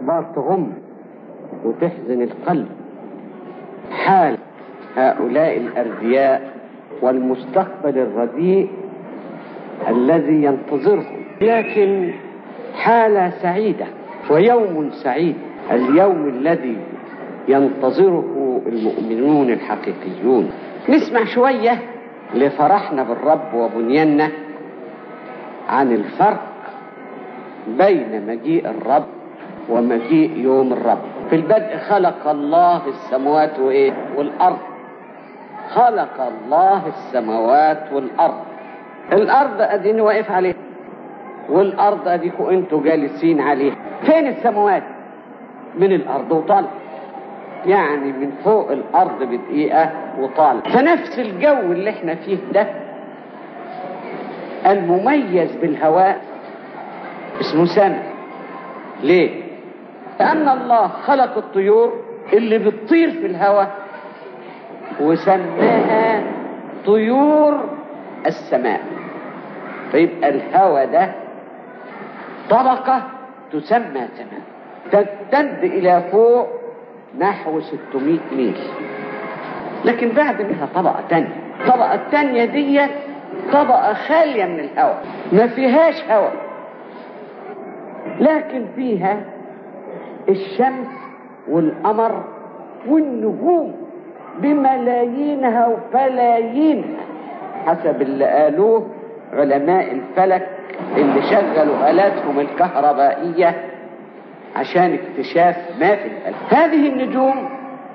أخبار تغم وتحزن القلب حال هؤلاء الأردياء والمستقبل الرديء الذي ينتظرهم لكن حالة سعيدة ويوم سعيد اليوم الذي ينتظره المؤمنون الحقيقيون نسمع شوية لفرحنا بالرب وبنياننا عن الفرق بين مجيء الرب ومجيء يوم الرب في البدء خلق الله السماوات وايه والارض خلق الله السماوات والارض الارض اديني واقف عليها والارض اديكوا انتوا جالسين عليها فين السماوات من الارض وطالع يعني من فوق الارض بدقيقه وطالع فنفس الجو اللي احنا فيه ده المميز بالهواء اسمه سمع ليه لان الله خلق الطيور اللي بتطير في الهواء وسماها طيور السماء فيبقى الهواء ده طبقة تسمى سماء تمتد إلى فوق نحو 600 ميل لكن بعد منها طبقة تانية الطبقة التانية دي طبقة خالية من الهواء ما فيهاش هواء لكن فيها الشمس والقمر والنجوم بملايينها وفلايينها حسب اللي قالوه علماء الفلك اللي شغلوا آلاتهم الكهربائية عشان اكتشاف ما في الفلك هذه النجوم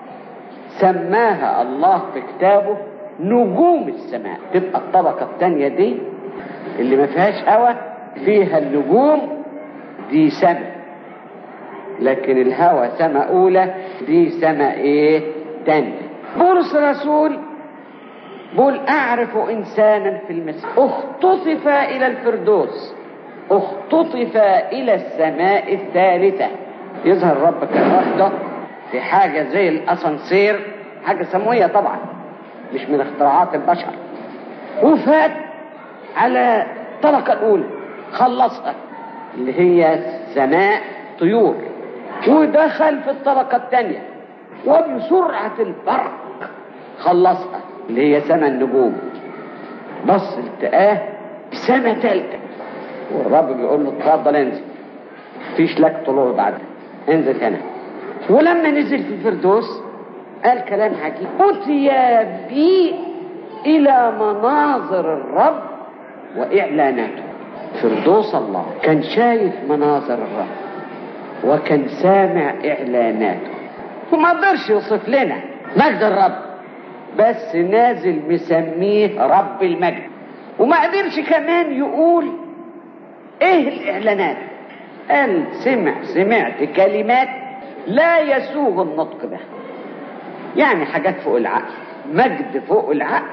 سماها الله في كتابه نجوم السماء تبقى الطبقة الثانية دي اللي ما فيهاش هواء فيها النجوم دي سماء لكن الهوى سماء أولى دي سماء إيه تانية بولس الرسول بقول أعرف إنسانا في المسيح اختطف إلى الفردوس اختطف إلى السماء الثالثة يظهر الرب كان واخده في حاجة زي الأسانسير حاجة سموية طبعا مش من اختراعات البشر وفات على الطبقة الأولى خلصها اللي هي سماء طيور ودخل في الطبقة الثانية وبسرعة البرق خلصها اللي هي سما النجوم بص التقاه سما ثالثة والرب بيقول له اتفضل انزل مفيش لك طلوع بعد انزل هنا ولما نزل في الفردوس قال كلام عجيب أتي بي إلى مناظر الرب وإعلاناته فردوس الله كان شايف مناظر الرب وكان سامع إعلاناته وما قدرش يوصف لنا مجد الرب بس نازل مسميه رب المجد وما قدرش كمان يقول ايه الاعلانات قال سمع سمعت كلمات لا يسوغ النطق بها يعني حاجات فوق العقل مجد فوق العقل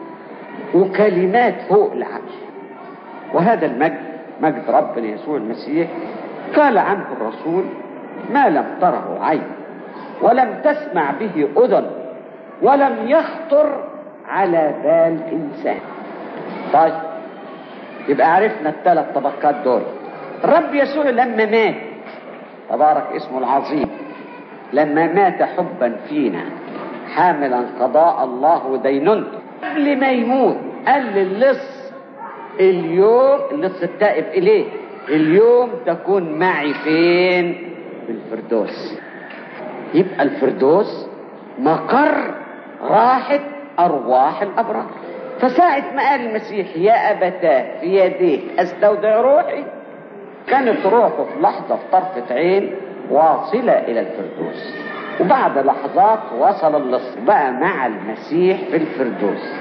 وكلمات فوق العقل وهذا المجد مجد ربنا يسوع المسيح قال عنه الرسول ما لم تره عين ولم تسمع به اذن ولم يخطر على بال انسان طيب يبقى عرفنا الثلاث طبقات دول الرب يسوع لما مات تبارك اسمه العظيم لما مات حبا فينا حاملا قضاء الله ودينونته قبل ما يموت قال للص اليوم اللص التائب اليه اليوم تكون معي فين في الفردوس يبقى الفردوس مقر راحة أرواح الأبرار فساعة ما قال المسيح يا أبتاه في يديك أستودع روحي كانت روحه في لحظة في طرفة عين واصلة إلى الفردوس وبعد لحظات وصل اللص بقى مع المسيح في الفردوس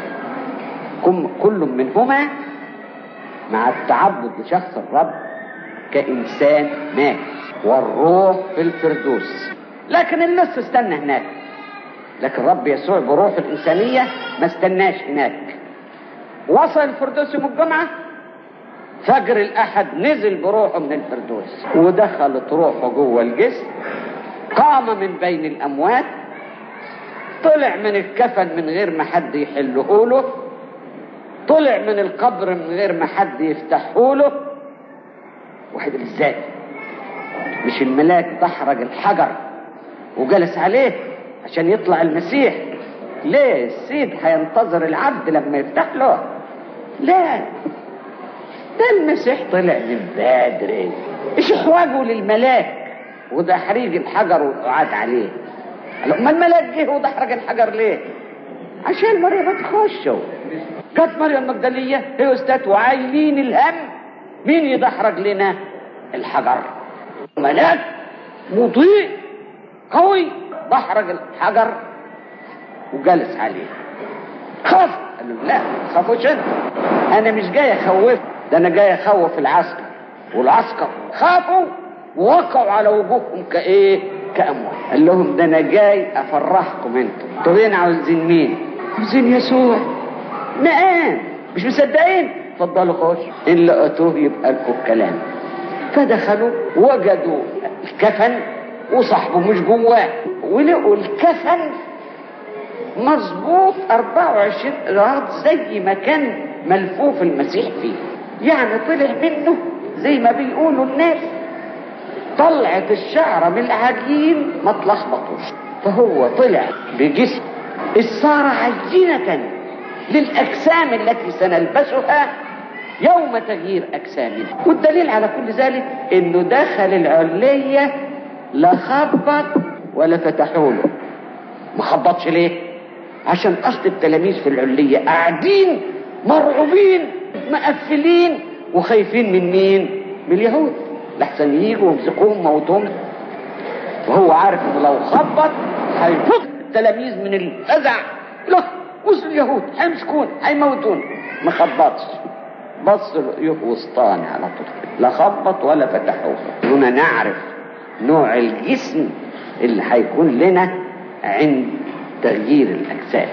كل منهما مع التعبد لشخص الرب كإنسان مات والروح في الفردوس لكن اللص استنى هناك لكن رب يسوع بروح الإنسانية ما استناش هناك وصل الفردوس يوم الجمعة فجر الأحد نزل بروحه من الفردوس ودخلت روحه جوه الجسم قام من بين الأموات طلع من الكفن من غير ما حد يحله له طلع من القبر من غير ما حد يفتحه له واحد ازاي مش الملاك دحرج الحجر وجلس عليه عشان يطلع المسيح ليه السيد هينتظر العبد لما يفتح له لا ده المسيح طلع من بدري ايش احواجه للملاك وده حريق الحجر وقعد عليه ما الملاك جه ودحرج الحجر ليه عشان مريم تخشه جت مريم المجدلية هي استاذ وعايلين الهم مين يدحرج لنا الحجر ملاك مضيء قوي دحرج الحجر وجلس عليه خاف قال له لا خافوش انت انا مش جاي اخوف ده انا جاي اخوف العسكر والعسكر خافوا ووقعوا على وجوههم كايه كاموات قال لهم ده انا جاي افرحكم انتم انتوا فين عاوزين مين عاوزين يسوع نعم مش مصدقين اتفضلوا خش ان لقيتوه يبقى لكم الكلام فدخلوا وجدوا الكفن وصاحبه مش جواه ولقوا الكفن مظبوط 24 غرض زي ما كان ملفوف المسيح فيه يعني طلع منه زي ما بيقولوا الناس طلعت الشعره من العجين ما تلخبطوش فهو طلع بجسم صار عجينة للأجسام التي سنلبسها يوم تغيير أجسامنا والدليل على كل ذلك إنه دخل العلية لا خبط ولا فتحوا له ما خبطش ليه عشان أصل التلاميذ في العلية قاعدين مرعوبين مقفلين وخايفين من مين من اليهود لحسن يجوا ويمسكوهم موتهم وهو عارف انه لو خبط هيفك التلاميذ من الفزع لا وصل اليهود هيمسكون هيموتون ما خبطش بص لقيه وسطاني على طول لا خبط ولا فتحوه هنا نعرف نوع الجسم اللي هيكون لنا عند تغيير الاجسام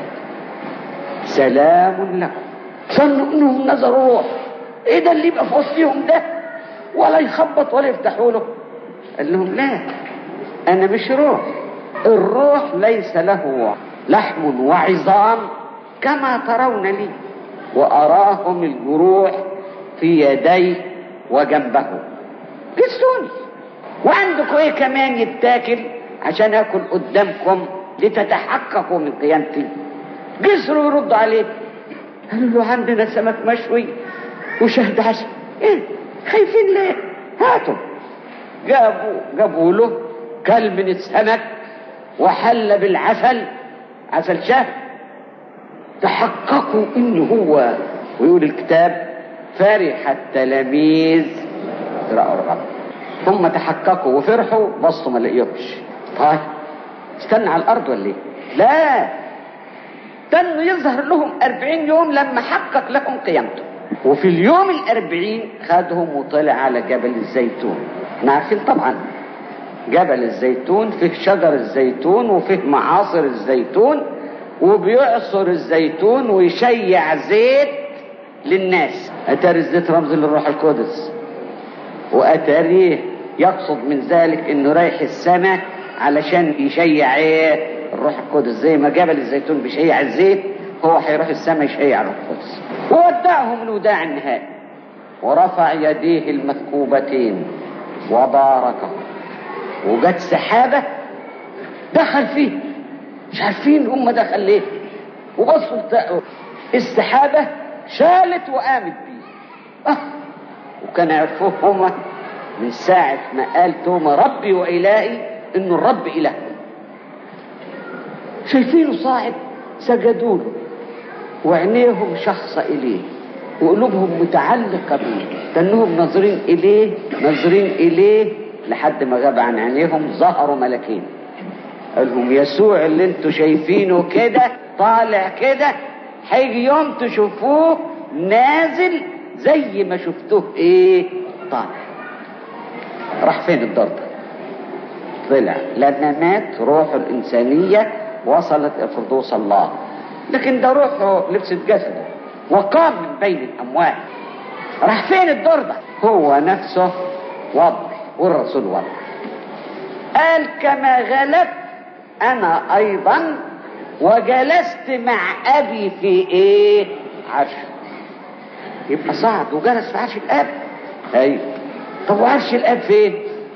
سلام لكم ظنوا انهم نظروا روح ايه ده اللي يبقى في وسطهم ده ولا يخبط ولا يفتحوا له قال لهم لا انا مش روح الروح ليس له لحم وعظام كما ترون لي واراهم الجروح في يديه وجنبه قسوني وعندكم ايه كمان يتاكل عشان اكل قدامكم لتتحققوا من قيامتي قصروا يردوا عليه قالوا له عندنا سمك مشوي وشهد عسل ايه خايفين ليه هاتوا جابوا جابوا له كل من السمك وحل بالعسل عسل شهد تحققوا انه هو ويقول الكتاب فرح التلاميذ رأوا الرب هم تحققوا وفرحوا بصوا ما لقيوش طيب استنى على الارض ولا ايه لا استنوا يظهر لهم أربعين يوم لما حقق لهم قيامته وفي اليوم الأربعين خدهم وطلع على جبل الزيتون احنا عارفين طبعا جبل الزيتون فيه شجر الزيتون وفيه معاصر الزيتون وبيعصر الزيتون ويشيع زيت للناس أتاري الزيت رمز للروح القدس وأتاريه يقصد من ذلك انه رايح السماء علشان يشيع ايه الروح القدس زي ما جبل الزيتون بيشيع الزيت هو هيروح السماء يشيع الروح القدس وودعهم الوداع النهائي ورفع يديه المثقوبتين وباركهم وجت سحابة دخل فيه مش عارفين هم دخل ليه وبصوا التقوا السحابة شالت وقامت بيه آه. وكان عرفوه هما من ساعة ما قال توما ربي وإلهي إنه الرب إلهكم شايفينه صاعد سجدوا له وعينيهم شخصة إليه وقلوبهم متعلقة بيه تنهم ناظرين إليه ناظرين إليه لحد ما غاب عن عينيهم ظهروا ملكين قال لهم يسوع اللي انتوا شايفينه كده طالع كده هيجي يوم تشوفوه نازل زي ما شفتوه ايه طالع راح فين الدار ده طلع لما مات روحه الإنسانية وصلت إلى فردوس الله لكن ده روحه لبست جسده وقام من بين الأموات راح فين الدور ده هو نفسه وضع والرسول وضع قال كما غلبت أنا أيضا وجلست مع أبي في إيه عرشه يبقى صعد وجلس في عرش الأب أيوه طب وعرش الأب فين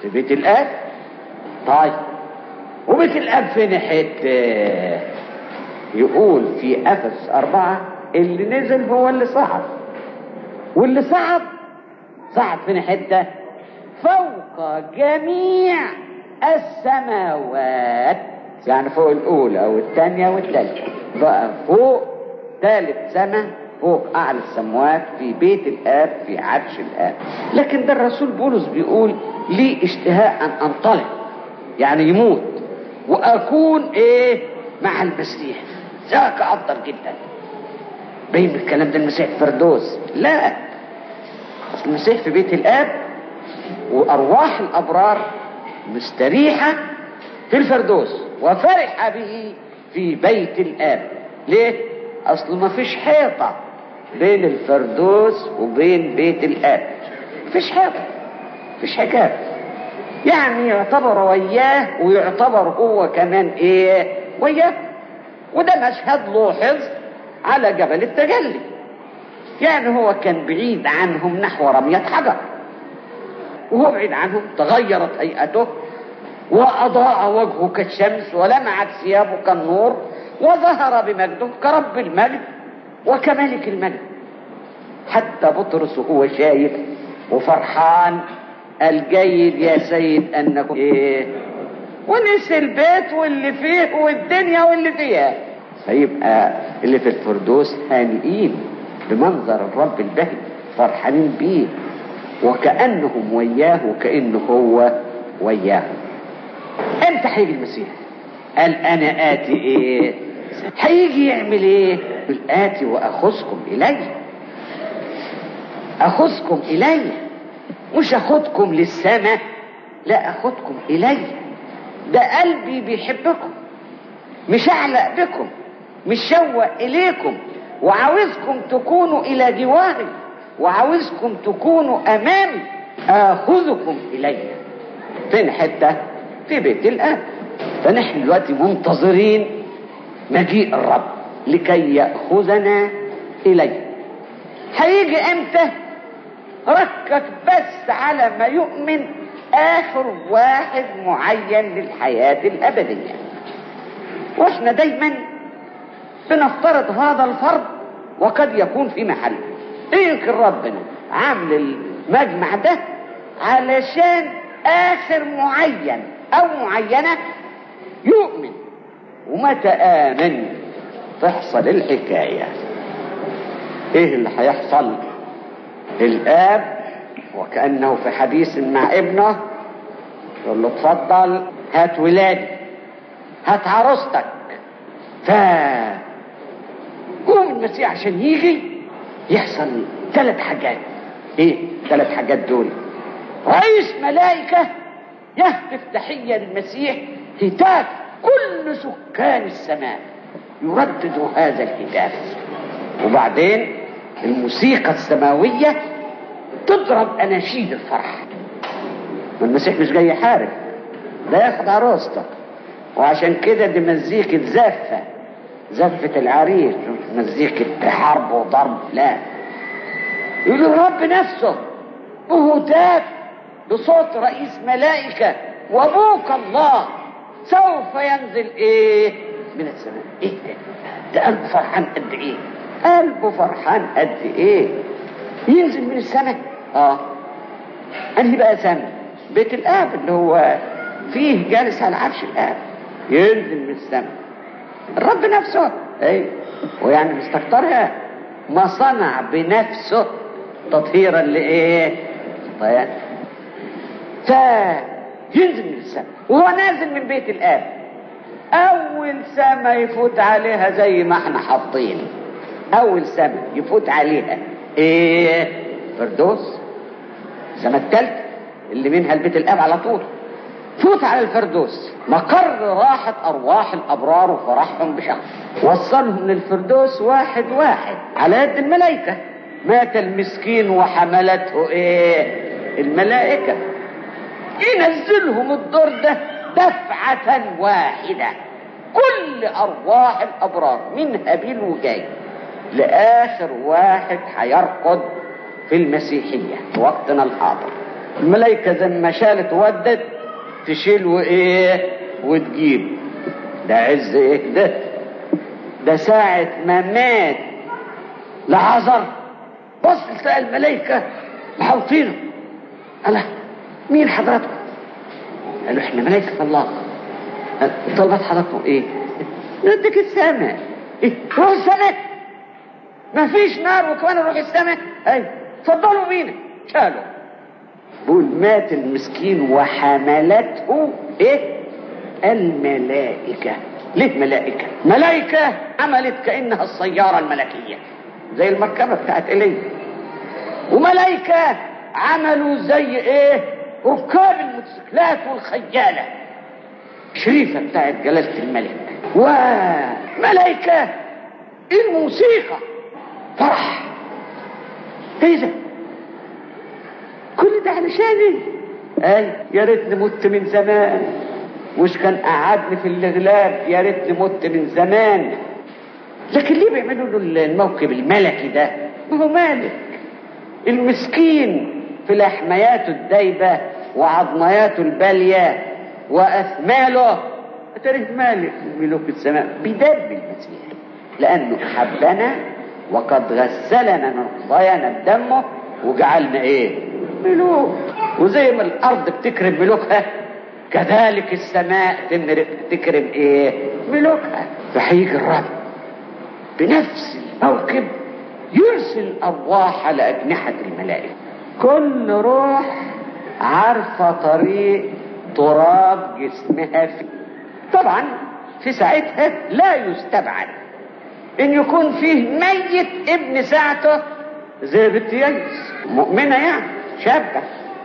في بيت الاب طيب وبيت الاب فين حته يقول في افس اربعه اللي نزل هو اللي صعد واللي صعد صعد فين حته فوق جميع السماوات يعني فوق الاولى والثانيه والثالثه بقى فوق ثالث سماء فوق اعلى السماوات في بيت الاب في عرش الاب لكن ده الرسول بولس بيقول لي اشتهاء ان انطلق يعني يموت واكون ايه مع المسيح ذاك افضل جدا بين الكلام ده المسيح فردوس لا المسيح في بيت الاب وارواح الابرار مستريحه في الفردوس وفرح به في بيت الاب ليه اصل ما فيش حيطه بين الفردوس وبين بيت الاب فيش حيطه فيش حكايه يعني يعتبر وياه ويعتبر هو كمان ايه وياه وده مشهد لوحظ على جبل التجلي يعني هو كان بعيد عنهم نحو رمية حجر وهو بعيد عنهم تغيرت هيئته وأضاء وجهه كالشمس ولمعت ثيابه كالنور وظهر بمجده كرب المجد وكملك المجد حتى بطرس وهو شايف وفرحان الجيد يا سيد انك ايه ونسي البيت واللي فيه والدنيا واللي فيها فيبقى اللي في الفردوس هانئين بمنظر الرب البهي فرحانين بيه وكأنهم وياه وكأنه هو وياهم امتى هيجي المسيح قال انا اتي ايه هيجي يعمل ايه الاتي واخذكم الي اخذكم الي مش اخدكم للسماء لا اخدكم الي ده قلبي بيحبكم مش اعلق بكم مش شوق اليكم وعاوزكم تكونوا الى جواري وعاوزكم تكونوا امامي اخذكم الي فين حته في بيت الاب فنحن دلوقتي منتظرين مجيء الرب لكي ياخذنا اليه هيجي امتى ركز بس على ما يؤمن اخر واحد معين للحياه الابديه واحنا دايما بنفترض هذا الفرض وقد يكون في محل يمكن ربنا عامل المجمع ده علشان اخر معين او معينه يؤمن ومتى امن تحصل الحكايه ايه اللي هيحصل الاب وكانه في حديث مع ابنه يقول له اتفضل هات ولادي هات عروستك ف قوم المسيح عشان يجي يحصل ثلاث حاجات ايه ثلاث حاجات دول رئيس ملائكة يهتف تحية للمسيح هتاف كل سكان السماء يردد هذا الهتاف وبعدين الموسيقى السماوية تضرب أناشيد الفرح والمسيح مش جاي يحارب ده ياخد عروسته وعشان كده دي مزيكة زفة زفة العريس مش مزيكة حرب وضرب لا يقول الرب نفسه بهتاف بصوت رئيس ملائكة وابوك الله سوف ينزل ايه من السماء ايه ده ده قلبه فرحان قد ايه قلبه فرحان قد ايه ينزل من السماء اه انهي بقى سماء بيت الاب اللي هو فيه جالس على عرش الاب ينزل من السماء الرب نفسه اي ويعني مستكترها ما صنع بنفسه تطهيرا لايه طيب فينزل من السماء وهو نازل من بيت الاب اول سماء يفوت عليها زي ما احنا حاطين اول سماء يفوت عليها ايه فردوس السماء الثالثه اللي منها البيت الاب على طول فوت على الفردوس مقر راحة أرواح الأبرار وفرحهم بشخص وصلهم للفردوس واحد واحد على يد الملائكة مات المسكين وحملته إيه الملائكة ينزلهم الدور ده دفعة واحدة كل أرواح الأبرار من هابيل وجاي لآخر واحد هيرقد في المسيحية في وقتنا الحاضر الملائكة زي ما شالت ودت تشيل وايه وتجيب ده عز ايه ده ده ساعة ما مات لعذر بص تلاقي الملائكة محوطينه قال مين حضراتكم؟ قالوا احنا ملائكة الله قال طلبات حضراتكم ايه؟ نديك السماء ايه؟ روح السماء ما فيش نار وكمان نروح السماء ايوه اتفضلوا بينا شالوا بقول مات المسكين وحملته ايه الملائكة ليه ملائكة ملائكة عملت كأنها السيارة الملكية زي المركبة بتاعت إليه وملائكة عملوا زي ايه ركاب الموتوسيكلات والخيالة شريفة بتاعت جلالة الملك وملائكة الموسيقى فرح ايه ده كل ده علشاني اي يا ريتني مت من زمان مش كان قعدني في الاغلاب يا ريتني مت من زمان لكن ليه بيعملوا له الموكب الملكي ده ما هو مالك المسكين في لحمياته الدايبة وعظمياته البالية وأثماله تاريخ مالك ملوك السماء بدم المسيح لأنه حبنا وقد غسلنا من خطايانا بدمه وجعلنا ايه ملوك وزي ما الارض بتكرم ملوكها كذلك السماء تكرم ايه ملوكها فهيجي الرب بنفس الموكب يرسل ارواح على اجنحه الملائكه كل روح عارفه طريق تراب جسمها فيه طبعا في ساعتها لا يستبعد ان يكون فيه ميت ابن ساعته زي بنت ييس مؤمنة يعني شابة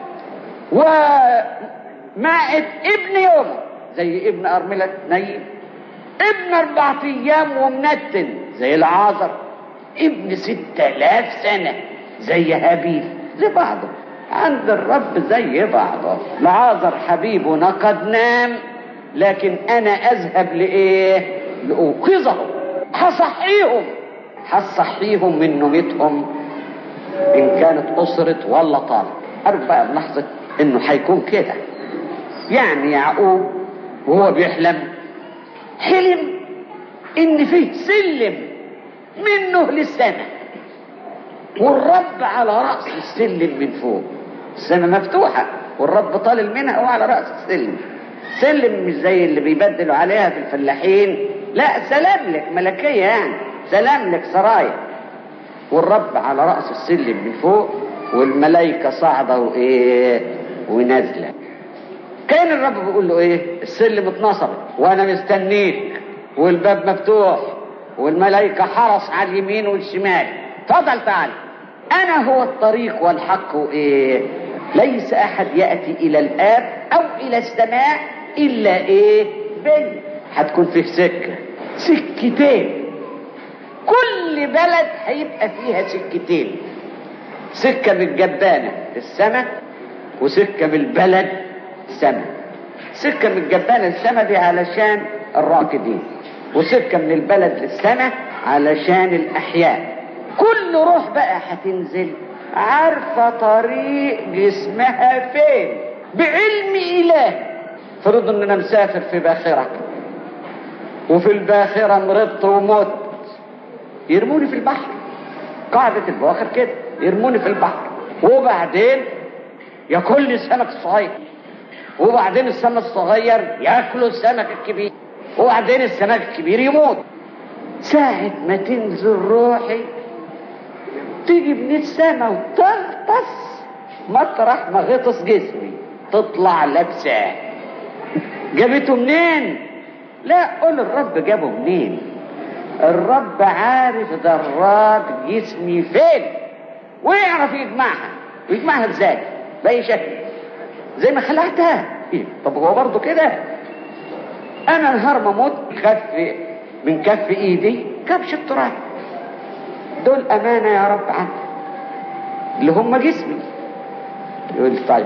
ومعت ابن يوم زي ابن أرملة نيم ابن أربعة أيام ومنتن زي العازر ابن ستة آلاف سنة زي هابيل زي بعضه عند الرب زي بعضه العازر حبيبنا قد نام لكن أنا أذهب لإيه لأوقظه هصحيهم هصحيهم من نومتهم ان كانت اسرت ولا طالب عارف بقى بلحظة انه هيكون كده يعني يعقوب وهو بيحلم حلم ان فيه سلم منه للسماء والرب على رأس السلم من فوق السماء مفتوحة والرب طالل منها وعلى رأس السلم سلم مش زي اللي بيبدلوا عليها في الفلاحين لا سلام لك ملكية يعني سلام لك سرايا والرب على رأس السلم من فوق والملائكة صاعدة وإيه ونازلة كان الرب بيقول له إيه السلم اتنصب وأنا مستنيك والباب مفتوح والملائكة حرس على اليمين والشمال تفضل تعال أنا هو الطريق والحق وإيه ليس أحد يأتي إلى الآب أو إلى السماء إلا إيه بي هتكون فيه سكة سكتين كل بلد هيبقى فيها سكتين سكة من الجبانة السماء وسكة من البلد السماء سكة من الجبانة السماء دي علشان الراكدين وسكة من البلد للسماء علشان الأحياء كل روح بقى هتنزل عارفة طريق جسمها فين بعلم إله فرض ان انا مسافر في باخرة وفي الباخرة مرضت ومت يرموني في البحر قاعدة البواخر كده يرموني في البحر وبعدين ياكلني السمك الصغير وبعدين السمك الصغير ياكله السمك الكبير وبعدين السمك الكبير يموت ساعة ما تنزل روحي تيجي من السماء وتغطس مطرح ما غطس جسمي تطلع لابساه جابته منين لا قول الرب جابه منين الرب عارف ذرات جسمي فين ويعرف يجمعها ويجمعها ازاي باي شكل زي ما خلقتها إيه؟ طب هو برضه كده انا نهار ما اموت كف من كف ايدي كبش التراب دول امانه يا رب عنك اللي هم جسمي يقول طيب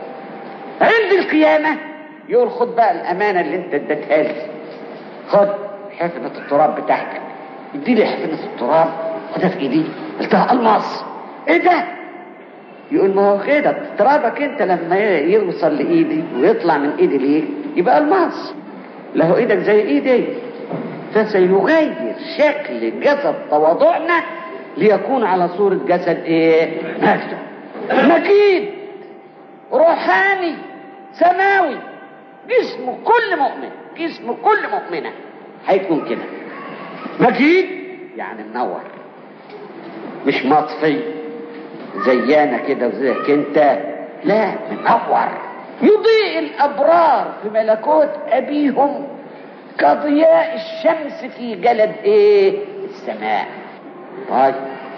عند القيامه يقول خد بقى الامانه اللي انت اديتها لي خد حفنه التراب بتاعتك ادي لي حفنه التراب خدها في ايدي قلتها الماس ايه ده يقول ما هو كده ترابك انت لما يوصل لايدي ويطلع من ايدي ليك يبقى الماس له ايدك زي ايدي فسيغير شكل جسد تواضعنا ليكون على صورة جسد ايه مجد مجيد روحاني سماوي جسم كل مؤمن جسم كل مؤمنة هيكون كده مجيد يعني منور مش مطفي زيانا كده وزيك انت لا منور يضيء الابرار في ملكوت ابيهم كضياء الشمس في جلد ايه السماء طيب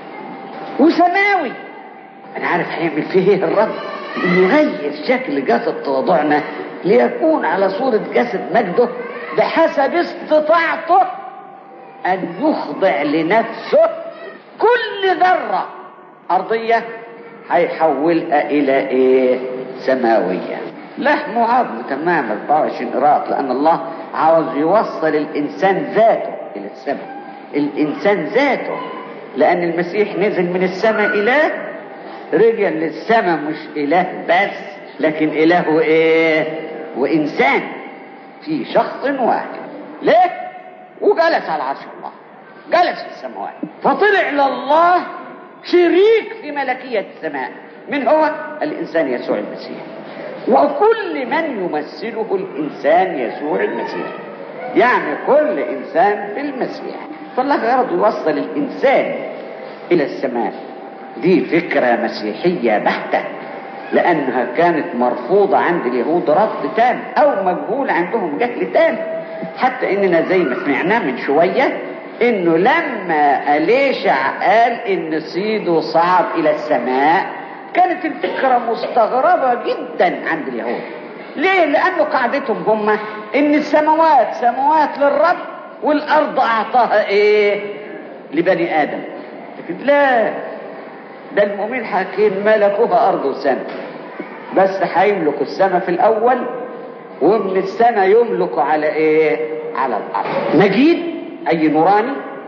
وسماوي انا عارف هيعمل فيه ايه الرب يغير شكل جسد تواضعنا ليكون على صورة جسد مجده بحسب استطاعته ان يخضع لنفسه كل ذرة ارضية هيحولها الى ايه سماوية لحم وعظم تمام 24 قراءة لان الله عاوز يوصل الانسان ذاته الى السماء الانسان ذاته لان المسيح نزل من السماء اله رجع للسماء مش اله بس لكن اله ايه وانسان في شخص واحد ليه وجلس على عرش الله جلس في السماوات فطلع لله شريك في ملكية السماء من هو الإنسان يسوع المسيح وكل من يمثله الإنسان يسوع المسيح يعني كل إنسان في المسيح فالله غرض يوصل الإنسان إلى السماء دي فكرة مسيحية بحتة لأنها كانت مرفوضة عند اليهود رفض تام أو مجهول عندهم جهل تام حتى إننا زي ما سمعناه من شوية إنه لما أليشع قال إن صيده صعد إلى السماء كانت الفكرة مستغربة جدا عند اليهود ليه؟ لأنه قاعدتهم هم إن السماوات سماوات للرب والأرض أعطاها إيه؟ لبني آدم لكن لا ده المؤمن حكيم ملكوها أرض وسماء بس هيملك السماء في الأول ومن السماء يملك على إيه؟ على الأرض مجيد أي نوراني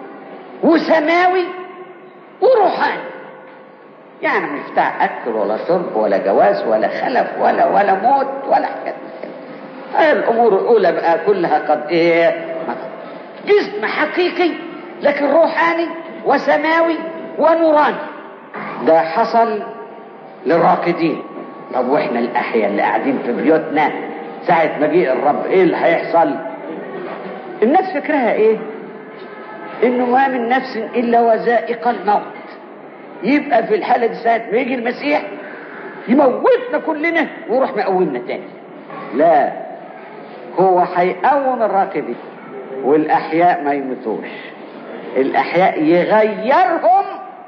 وسماوي وروحاني يعني مش بتاع أكل ولا شرب ولا جواز ولا خلف ولا ولا موت ولا حاجات الأمور الأولى بقى كلها قد إيه؟ جسم حقيقي لكن روحاني وسماوي ونوراني ده حصل للراكدين طب واحنا الأحياء اللي قاعدين في بيوتنا ساعة مجيء الرب ايه اللي هيحصل الناس فكرها ايه انه ما من نفس الا وذائق الموت يبقى في الحالة دي ساعة ما يجي المسيح يموتنا كلنا ويروح مقومنا تاني لا هو هيقوم الراكدين والاحياء ما يموتوش الاحياء يغيرهم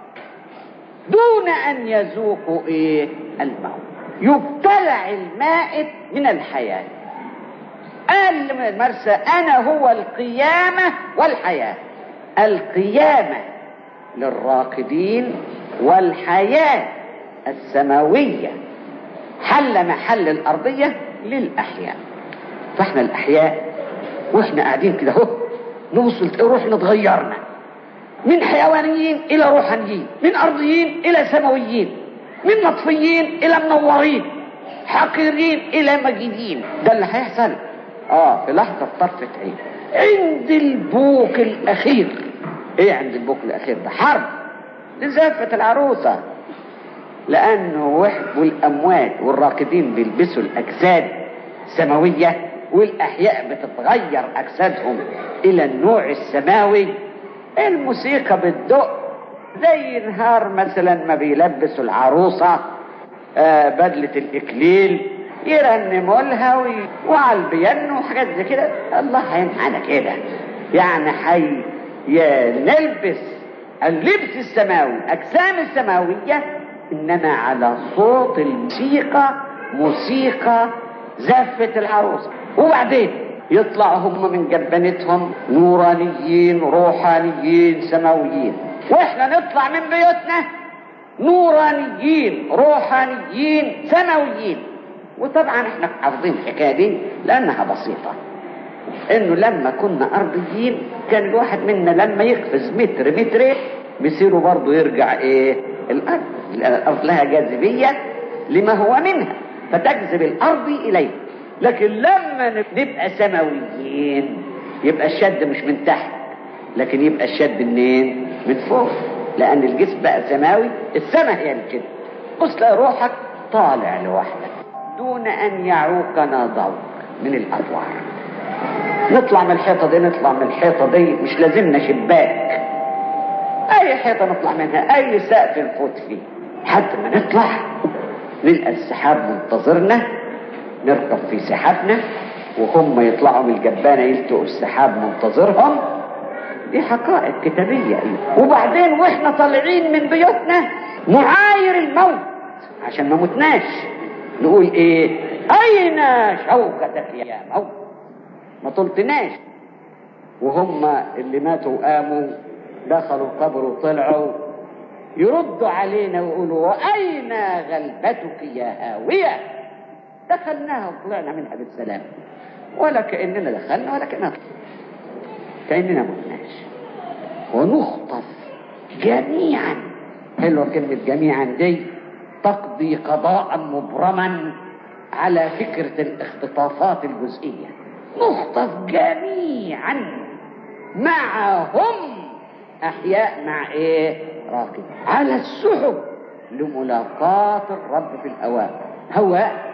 دون ان يذوقوا ايه الموت يبتلع المائت من الحياة قال مرسى انا هو القيامة والحياة القيامة للراكدين والحياة السماوية حل محل الارضية للاحياء فاحنا الاحياء واحنا قاعدين كده اهو نوصل روحنا اتغيرنا من حيوانيين الى روحانيين من ارضيين الى سماويين من مطفيين الى منورين حقيرين الى مجيدين ده اللي هيحصل اه في لحظه طرفه عين عند البوك الاخير ايه عند البوك الاخير ده حرب لزفه العروسه لانه وحبوا الاموات والراكدين بيلبسوا الاجساد سماويه والاحياء بتتغير اجسادهم الى النوع السماوي الموسيقى بتدق زي نهار مثلا ما بيلبسوا العروسة آه بدلة الإكليل يرنموا لها وي... وعلى البيانو وحاجات زي كده الله هينحنى كده يعني حي نلبس اللبس السماوي أجسام السماوية إنما على صوت الموسيقى موسيقى زفة العروسة وبعدين يطلعوا هم من جبنتهم نورانيين روحانيين سماويين واحنا نطلع من بيوتنا نورانيين روحانيين سماويين وطبعا احنا حافظين الحكايه دي لانها بسيطه انه لما كنا ارضيين كان الواحد منا لما يقفز متر مترين بيصيروا برضه يرجع ايه الارض لان الارض لها جاذبيه لما هو منها فتجذب الارض اليه لكن لما نبقى سماويين يبقى الشد مش من تحت لكن يبقى الشد منين من فوق لان الجسم بقى سماوي السماء هي اللي كده بص تلاقي روحك طالع لوحدك دون ان يعوقنا ضوء من الادوار نطلع من الحيطه دي نطلع من الحيطه دي مش لازمنا شباك اي حيطه نطلع منها اي سقف نفوت فيه حتى ما نطلع نلقى السحاب منتظرنا نركب في سحابنا وهم يطلعوا من الجبانه يلتقوا السحاب منتظرهم دي حقائق كتابيه أيوة. وبعدين واحنا طالعين من بيوتنا نعاير الموت عشان ما متناش نقول ايه اين شوكتك يا موت ما طلتناش وهم اللي ماتوا وقاموا دخلوا القبر وطلعوا يردوا علينا ويقولوا واين غلبتك يا هاويه دخلناها وطلعنا منها بالسلام ولا كاننا دخلنا ولا كاننا كاننا متناش ونخطف جميعا حلوه كلمه جميعا دي تقضي قضاء مبرما على فكره الاختطافات الجزئيه نخطف جميعا معهم احياء مع ايه راكب على السحب لملاقاة الرب في الهواء هواء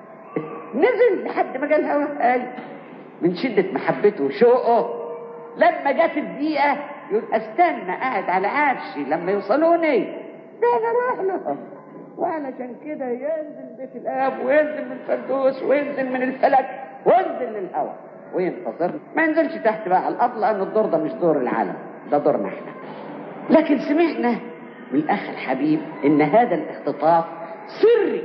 نزل لحد ما جاء الهواء قال من شدة محبته وشوقه لما جت الدقيقة يقول استنى قاعد على عرشي لما يوصلوني ده انا اروح لهم وعلشان كده ينزل بيت الاب وينزل من الفردوس وينزل من الفلك وينزل للهواء وينتظر ما ينزلش تحت بقى على الارض لان الدور ده مش دور العالم ده دورنا احنا لكن سمعنا من الاخ الحبيب ان هذا الاختطاف سري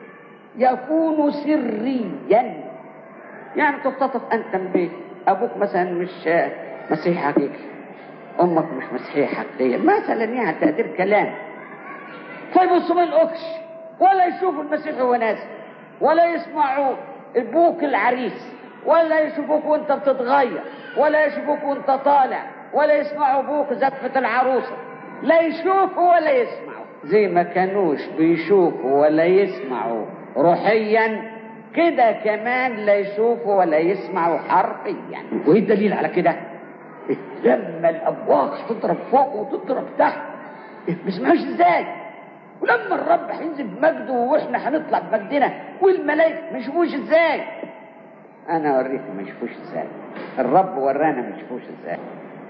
يكون سريا يعني تختطف انت من بيت ابوك مثلا مش مسيحي حقيقي امك مش مسيحيه حقيقيه مثلا يعني تقدير كلام فيبصوا ما يلقوكش ولا يشوفوا المسيح وهو نازل ولا يسمعوا ابوك العريس ولا يشوفوك وانت بتتغير ولا يشوفوك وانت طالع ولا يسمعوا ابوك زفة العروسة لا يشوفوا ولا يسمعوا زي ما كانوش بيشوفوا ولا يسمعوا روحيا كده كمان لا يشوفوا ولا يسمعوا حرفيا وايه الدليل على كده لما الابواق تضرب فوق وتضرب تحت ما بيسمعوش ازاي ولما الرب هينزل بمجده واحنا هنطلع بمجدنا والملائكه ما يشوفوش ازاي انا اوريكم ما يشوفوش ازاي الرب ورانا ما يشوفوش ازاي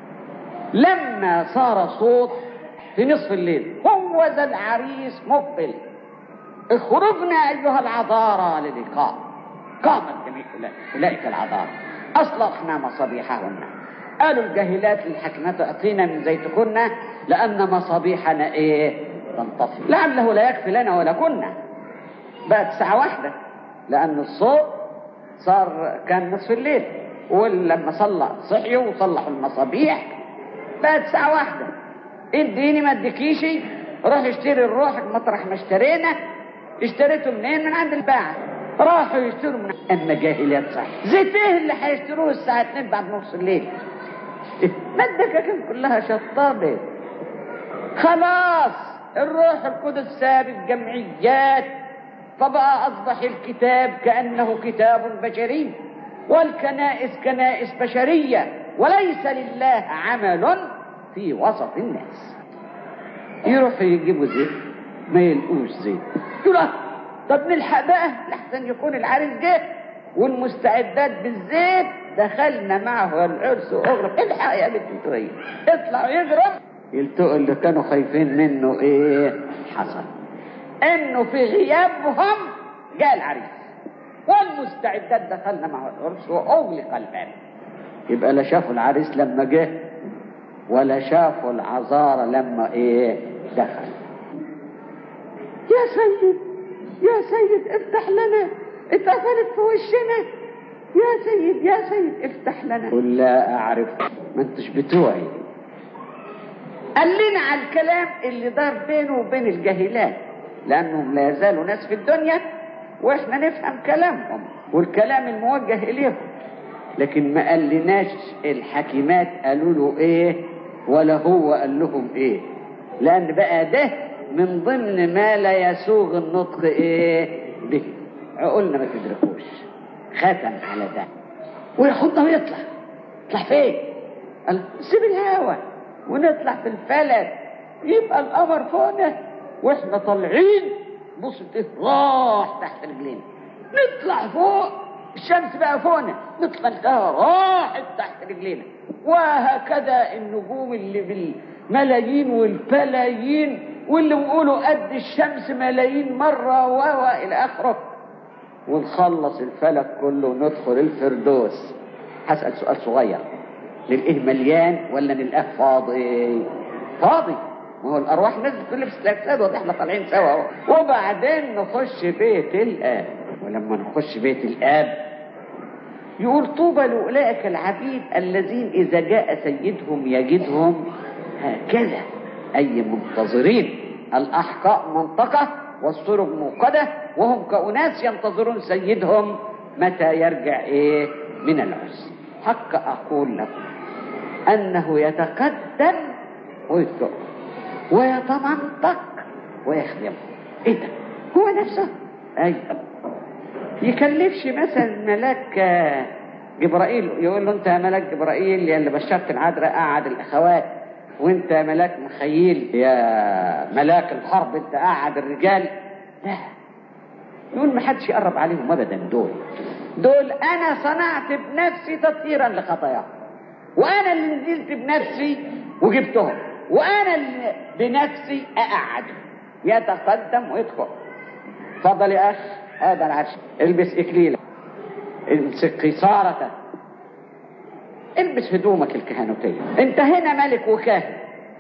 لما صار صوت في نصف الليل هو ذا العريس مقبل اخرجنا ايها العذارى للقاء قامت جميع اولئك العذارى اصلحنا مصابيحهن قالوا الجاهلات للحكمات اعطينا من زيتكن لان مصابيحنا ايه تنطفي لعله لا يكفي لنا ولا كنا بقت ساعه واحده لان الصوت صار كان نصف الليل ولما صلى صحيوا وصلحوا المصابيح بقت ساعة واحدة اديني ما اديكيش روح اشتري الروح مطرح ما اشترينا اشتريته منين من عند الباعة راحوا يشتروا من اما جاهليات صح زيت ايه اللي هيشتروه الساعة 2 بعد نص الليل ما الدكاكين كلها شطابة خلاص الروح القدس ساب الجمعيات فبقى أصبح الكتاب كأنه كتاب بشري والكنائس كنائس بشرية وليس لله عمل في وسط الناس يروحوا يجيبوا زيت ما يلقوش زيت يقول طب نلحق بقى لحسن يكون العريس جه والمستعدات بالزيت دخلنا معه العرس واغرق الحق يا بنت انتوا اطلعوا يجروا يلتقوا اللي كانوا خايفين منه ايه حصل انه في غيابهم جاء العريس والمستعدات دخلنا معه العرس واغلق الباب يبقى لا شافوا العريس لما جه ولا شافوا العذارى لما ايه دخل يا سيد يا سيد افتح لنا اتقفلت في وشنا يا سيد يا سيد افتح لنا قل لا اعرف ما انتش بتوعي قال لنا على الكلام اللي دار بينه وبين الجاهلات لانهم لا يزالوا ناس في الدنيا واحنا نفهم كلامهم والكلام الموجه اليهم لكن ما قالناش الحكيمات قالوا له ايه ولا هو قال لهم ايه لان بقى ده من ضمن ما لا يسوغ النطق ايه به عقولنا ما تدركوش ختم على ده وياخدنا ويطلع يطلع فين قال سيب الهوا ونطلع في الفلك يبقى القمر فوقنا واحنا طالعين بص راح تحت رجلينا نطلع فوق الشمس بقى فوقنا نطلع الهوا راحت تحت رجلينا وهكذا النجوم اللي بالملايين والبلايين واللي بيقولوا قد الشمس ملايين مرة و إلى آخره ونخلص الفلك كله وندخل الفردوس هسأل سؤال صغير للإيه مليان ولا للأه فاضي فاضي ما هو الأرواح نزلت تلبس الأجساد وإحنا طالعين سوا اهو وبعدين نخش بيت الآب ولما نخش بيت الآب يقول طوبى لأولئك العبيد الذين إذا جاء سيدهم يجدهم هكذا أي منتظرين الأحقاء منطقة والسرب موقدة وهم كأناس ينتظرون سيدهم متى يرجع إيه من العز حق أقول لكم أنه يتقدم ويترك ويتمنطق ويخدم إيه ده هو نفسه أيوه يكلفش مثلا ملاك جبرائيل يقول له انت يا ملاك جبرائيل يا اللي بشرت العذراء قعد الاخوات وانت يا ملاك مخيل يا ملاك الحرب انت قعد الرجال لا يقول ما حدش يقرب عليهم ابدا دول دول انا صنعت بنفسي تطهيرا لخطاياهم وانا اللي نزلت بنفسي وجبتهم وانا اللي بنفسي اقعدهم يتقدم ويدخل اتفضل يا اخ هذا العرش البس اكليلك امسك قيصارة البس هدومك الكهنوتية انت هنا ملك وكاهن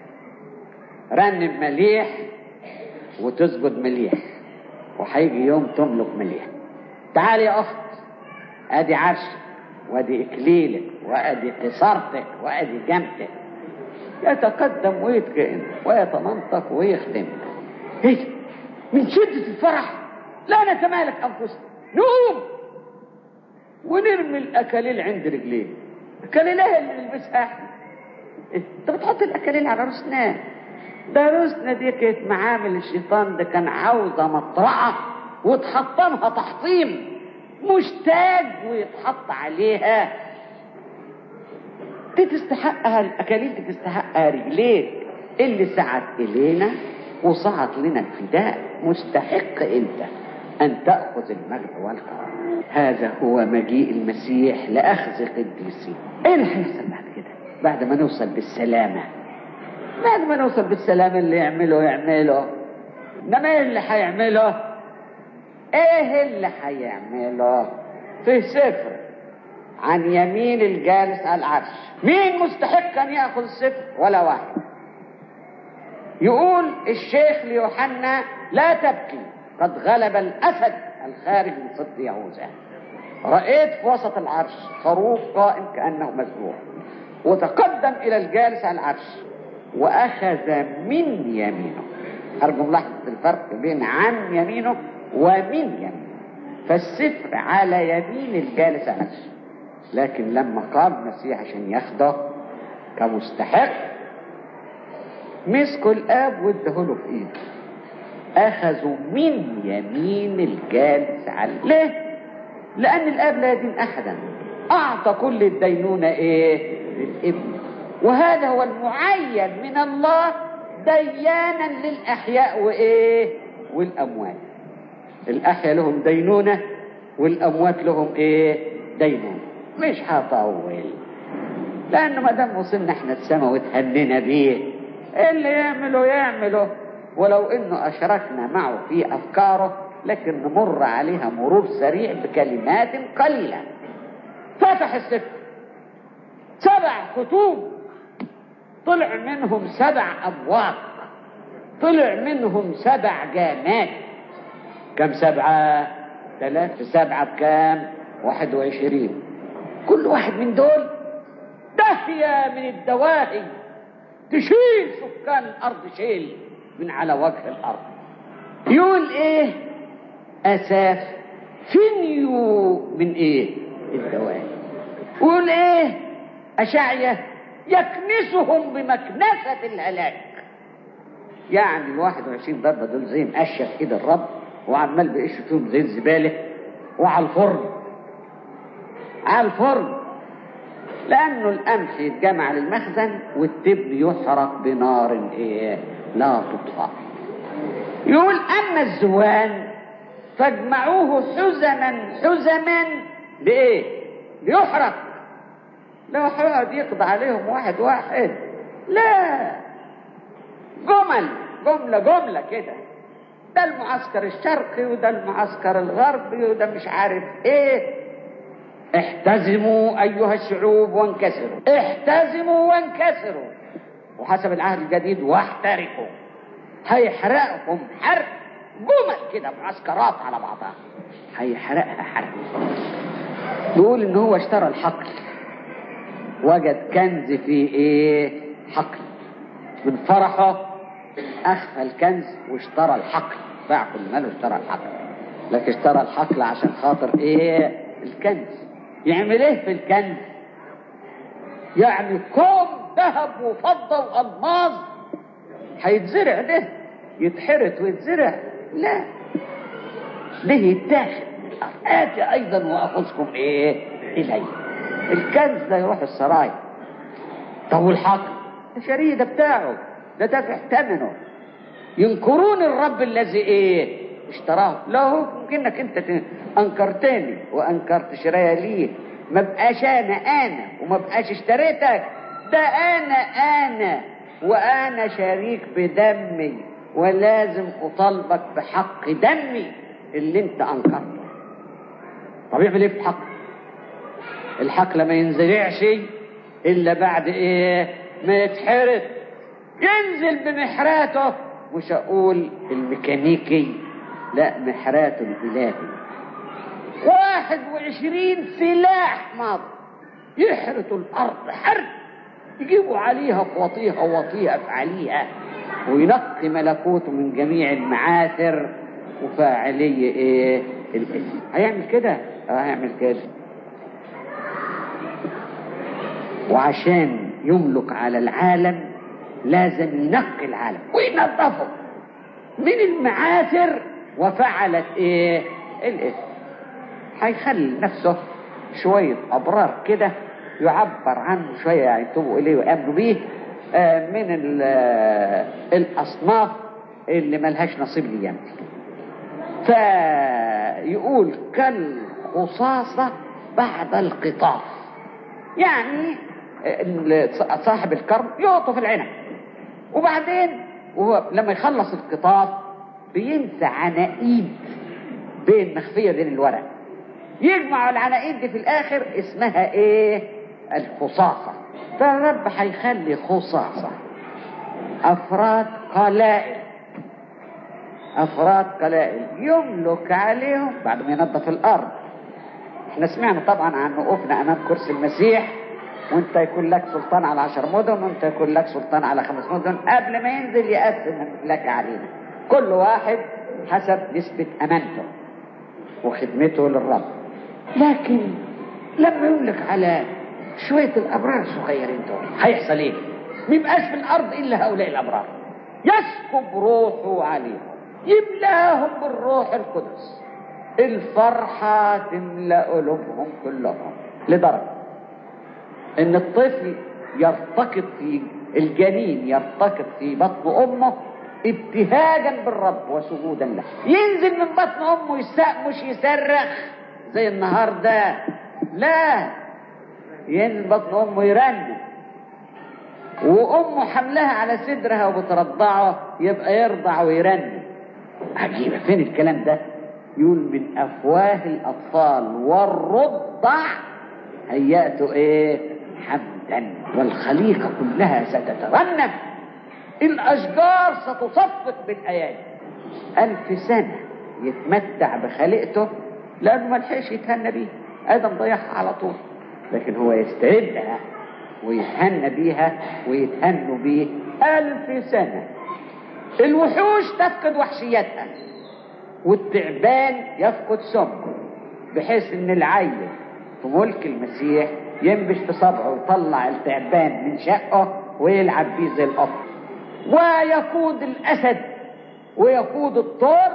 رنم مليح وتسجد مليح وهيجي يوم تملك مليح تعالي يا اخت ادي عرشك وادي اكليلك وادي قصارتك وادي جمتك يتقدم ويتكئن ويتمنطق ويخدم ايه من شدة الفرح لا نتمالك انفسنا نقوم ونرمي الاكاليل عند رجليه اكاليل ايه اللي نلبسها احنا انت بتحط الاكاليل على راسنا ده راسنا دي كانت معامل الشيطان ده كان عاوزه مطرقه وتحطمها تحطيم مشتاج ويتحط عليها دي تستحقها الاكاليل دي تستحقها رجليك اللي سعت الينا وصعد لنا الفداء مستحق انت ان تاخذ المجد والكرامه هذا هو مجيء المسيح لاخذ قديسين ايه اللي هيحصل بعد كده بعد ما نوصل بالسلامه بعد ما نوصل بالسلامه اللي يعمله يعمله انما ايه اللي هيعمله ايه اللي هيعمله في سفر عن يمين الجالس على العرش مين مستحق ان ياخذ السفر ولا واحد يقول الشيخ ليوحنا لا تبكي قد غلب الاسد الخارج من صد يهوذا رايت في وسط العرش خروف قائم كانه مذبوح وتقدم الى الجالس على العرش واخذ من يمينه ارجو ملاحظه الفرق بين عن يمينه ومن يمينه فالسفر على يمين الجالس على العرش لكن لما قام المسيح عشان ياخده كمستحق مسكوا الاب وادهوله في ايده اخذوا من يمين الجالس على ليه لان الاب لا يدين احدا اعطى كل الدينونة ايه للابن وهذا هو المعين من الله ديانا للاحياء وايه والاموات الاحياء لهم دينونة والاموات لهم ايه دينونة مش هطول لانه ما دام وصلنا احنا السماء وتهنينا بيه اللي يعمله يعمله ولو انه اشركنا معه في افكاره لكن نمر عليها مرور سريع بكلمات قليلة فتح السفر سبع كتب طلع منهم سبع ابواب طلع منهم سبع جامات كم سبعة ثلاثة سبعة بكام واحد وعشرين كل واحد من دول داهية من الدواهي تشيل سكان الارض شيل من على وجه الارض يقول ايه اساف فينيو من ايه الدواء ويقول ايه اشعية يكنسهم بمكنسة الهلاك يعني ال 21 ضربة دول زي مقشة في ايد الرب وعمال بيقش فيهم زي الزبالة وعلى الفرن على الفرن لأنه القمح يتجمع للمخزن والتبن يحرق بنار إيه لا تطفأ يقول أما الزوان فاجمعوه حزما حزما لإيه؟ ليحرق لو هيقعد يقضي عليهم واحد واحد لا جمل جملة جملة كده ده المعسكر الشرقي وده المعسكر الغربي وده مش عارف ايه احتزموا ايها الشعوب وانكسروا احتزموا وانكسروا وحسب العهد الجديد واحترقوا هيحرقكم حرق جمل كده معسكرات على بعضها هيحرقها حرق يقول ان هو اشترى الحقل وجد كنز في ايه حقل من فرحه اخفى الكنز واشترى الحقل باع كل ماله اشترى الحقل لكن اشترى الحقل عشان خاطر ايه الكنز يعمل ايه في الكنز يعني كوم ذهب وفضة والماظ هيتزرع ده يتحرت ويتزرع لا ده يتاخد من الارض اتي ايضا واخذكم ايه الي الكنز ده يروح السرايا طب والحقل الشريه ده بتاعه ده دافع ثمنه ينكرون الرب الذي ايه اشتراه لا يمكنك انت ت- انكرتني وانكرت شرايا ليه ما بقاش انا انا وما بقاش اشتريتك ده انا انا وانا شريك بدمي ولازم اطالبك بحق دمي اللي انت انكرته طب يعمل ايه في الحق الحقل ما ينزرعش الا بعد ايه ما يتحرق ينزل بمحراته مش اقول الميكانيكي لا محراته الالهي واحد وعشرين سلاح ماضي يحرثوا الارض حرب يجيبوا عليها فوطيها وطيها عليها وينقي ملكوته من جميع المعاثر وفاعلية ايه الاسم هيعمل كده اه هيعمل كده وعشان يملك على العالم لازم ينقي العالم وينظفه من المعاثر وفعلت ايه الاسم هيخلي نفسه شوية أبرار كده يعبر عنه شوية يعني يتوبوا إليه ويأمنوا بيه آه، من ال- آه، الأصناف اللي ملهاش نصيب ليمتي فيقول كالخصاصة بعد القطاف يعني ال- صاحب الكرم يقطف العنب وبعدين وهو لما يخلص القطاف بينسى عناقيد بين مخفية بين الورق يجمع العناقيد دي في الاخر اسمها ايه الخصاصة فالرب هيخلي خصاصة افراد قلائل افراد قلائل يملك عليهم بعد ما ينظف الارض احنا سمعنا طبعا عن وقوفنا امام كرسي المسيح وانت يكون لك سلطان على عشر مدن وانت يكون لك سلطان على خمس مدن قبل ما ينزل يقسم لك علينا كل واحد حسب نسبة امانته وخدمته للرب لكن لما يملك على شوية الأبرار الصغيرين دول هيحصل إيه؟ ما يبقاش في الأرض إلا هؤلاء الأبرار يسكب روحه عليهم يملاهم بالروح القدس الفرحة تملأ قلوبهم كلهم لدرجة إن الطفل يرتقط في الجنين يرتقط في بطن أمه ابتهاجا بالرب وسجودا له ينزل من بطن أمه يسق مش يصرخ زي النهارده لا ينزل بطن أمه يرنم وأمه حملها على صدرها وبترضعه يبقى يرضع ويرنم عجيبة فين الكلام ده يقول من أفواه الأطفال والرضع هيأت إيه حمدا والخليقة كلها ستترنم الأشجار ستصفق بالأيادي ألف سنة يتمتع بخليقته لأنه ما لحقش يتهنى بيه آدم ضيعها على طول لكن هو يستردها ويتهنى بيها ويتهنوا بيه ألف سنة الوحوش تفقد وحشيتها والتعبان يفقد سمه بحيث ان العيل في ملك ويقود الأسد ويقود الطور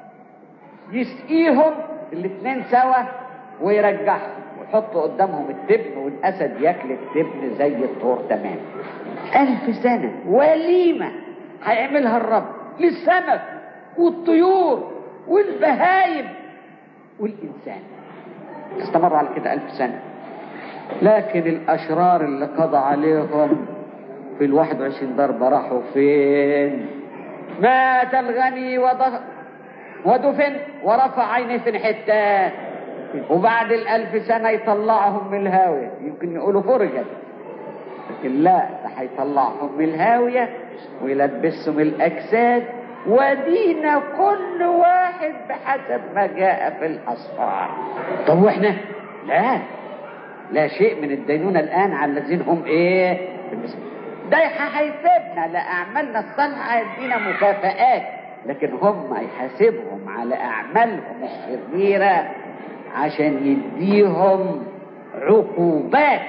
يسقيهم الاثنين سوا ويرجعهم ويحط قدامهم التبن والأسد ياكل التبن زي الطور تمام ألف سنة وليمة هيعملها الرب للسمك والطيور والبهايم والإنسان استمر على كده ألف سنة لكن الأشرار اللي قضى عليهم في الواحد وعشرين ضربة راحوا فين مات الغني وضغ ودفن ورفع عينيه في حتات وبعد الألف سنة يطلعهم من الهاوية يمكن يقولوا فرجت لكن لا ده هيطلعهم من الهاوية ويلبسهم الأجساد ودينا كل واحد بحسب ما جاء في الأسفار طب واحنا لا لا شيء من الدينونة الآن على الذين هم إيه ده هيسيبنا لأعمالنا الصالحة هيدينا مكافآت لكن هم هيحاسبهم على أعمالهم الشريرة عشان يديهم عقوبات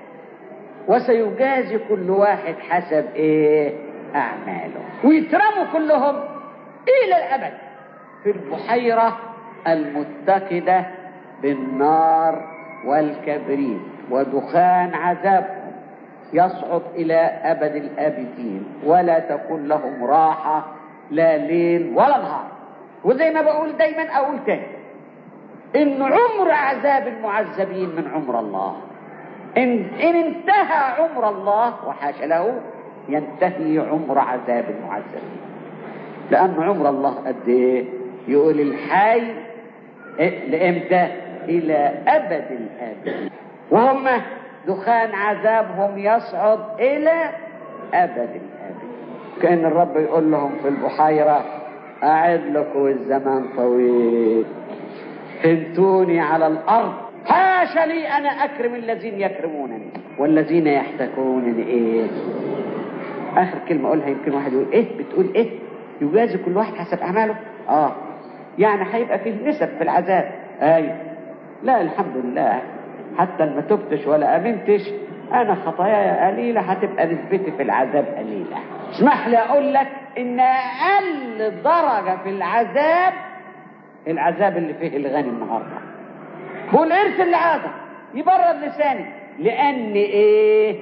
وسيجازي كل واحد حسب ايه اعماله ويترموا كلهم الى الابد في البحيره المتقده بالنار والكبريت ودخان عذابهم يصعد الى ابد الابدين ولا تكون لهم راحه لا ليل ولا نهار وزي ما بقول دايما اقول تاني ان عمر عذاب المعذبين من عمر الله إن, إن انتهى عمر الله وحاش له ينتهي عمر عذاب المعذبين لأن عمر الله قد إيه؟ يقول الحي إيه لإمتى؟ إلى أبد الآبدين وهم دخان عذابهم يصعد إلى أبد الآبدين كأن الرب يقول لهم في البحيرة أعد لكم الزمان طويل فهمتوني على الأرض حاشا لي أنا أكرم الذين يكرمونني والذين يحتكرونني إيه آخر كلمة أقولها يمكن واحد يقول إيه بتقول إيه يجازي كل واحد حسب أعماله آه يعني هيبقى فيه نسب في العذاب أي لا الحمد لله حتى ما تبتش ولا أمنتش أنا خطاياي قليلة هتبقى نسبتي في العذاب قليلة اسمح لي أقول لك إن أقل درجة في العذاب العذاب اللي فيه الغني النهارده بقول ارث اللي عاده يبرد لساني لان ايه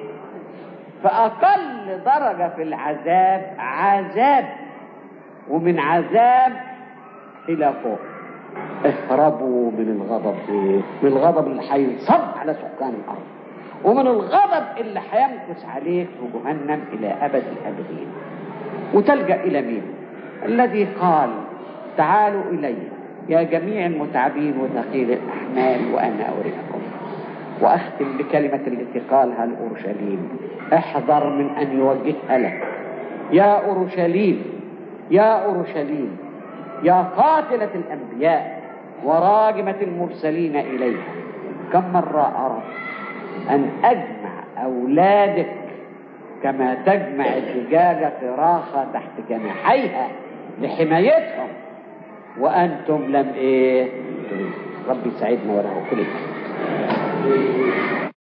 فاقل درجه في العذاب عذاب ومن عذاب الى فوق اهربوا من الغضب ايه من الغضب اللي هينصب على سكان الارض ومن الغضب اللي هيمكث عليك في جهنم الى ابد الابدين وتلجا الى مين الذي قال تعالوا الي يا جميع المتعبين وثقيل الأحمال وأنا أريكم وأختم بكلمة التي قالها لأورشليم احذر من أن يوجهها لك يا أورشليم يا أورشليم يا قاتلة الأنبياء وراجمة المرسلين إليها كم مرة أردت أن أجمع أولادك كما تجمع الزجاجة فراخة تحت جناحيها لحمايتهم وأنتم لم إيه ربي يسعدنا وله كل